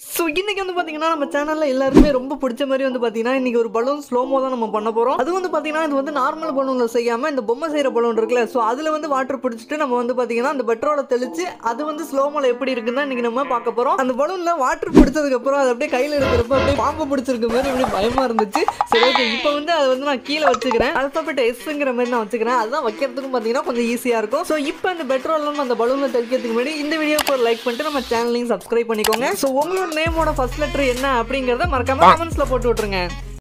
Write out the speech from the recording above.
so இன்னைக்கு வந்து பார்த்தீங்கன்னா நம்ம சேனலில் எல்லாருமே ரொம்ப பிடிச்ச மாதிரி வந்து பார்த்தீங்கன்னா இன்னைக்கு ஒரு பலூன் ஸ்லோமோ தான் நம்ம பண்ண போகிறோம் அது வந்து பார்த்தீங்கன்னா இது வந்து நார்மல் பலூனில் செய்யாமல் இந்த பொம்மை செய்கிற பலூன் இருக்குல்ல ஸோ அதில் வந்து வாட்டர் பிடிச்சிட்டு நம்ம வந்து பார்த்தீங்கன்னா அந்த பெட்ரோலை தெளிச்சு அது வந்து ஸ்லோமோவில் எப்படி இருக்குன்னு இன்னைக்கு நம்ம பார்க்க போகிறோம் அந்த பலூனில் வாட்டர் பிடிச்சதுக்கப்புறம் அது அப்படியே கையில் எடுக்கிறப்ப அப்படியே பாம்பு பிடிச்சிருக்க மாதிரி அப்படியே பயமாக இருந்துச்சு சரி ஓகே இப்போ வந்து அதை வந்து நான் கீழே வச்சுக்கிறேன் அல்பாபெட் எஸ்ங்கிற மாதிரி நான் வச்சுக்கிறேன் அதுதான் வைக்கிறதுக்கும் பார்த்தீங்கன்னா கொஞ்சம் ஈஸியாக இருக்கும் ஸோ இப்போ இந்த பெட்ரோல் நம்ம அந்த பலூனில் தெளிக்கிறதுக்கு முன்னாடி இந்த வீடியோக்கு ஒரு லைக் பண்ணிட்டு நம்ம சேனலையும் சப்ஸ்கிரைப் பண்ணிக்கோங்க ஸோ உங்களோட நேமோட ஃபர்ஸ்ட் லெட்டர் என்ன அப்படிங்கிறத மறக்காம கமெண்ட்ஸ்ல போட்டு விட்டுருங்க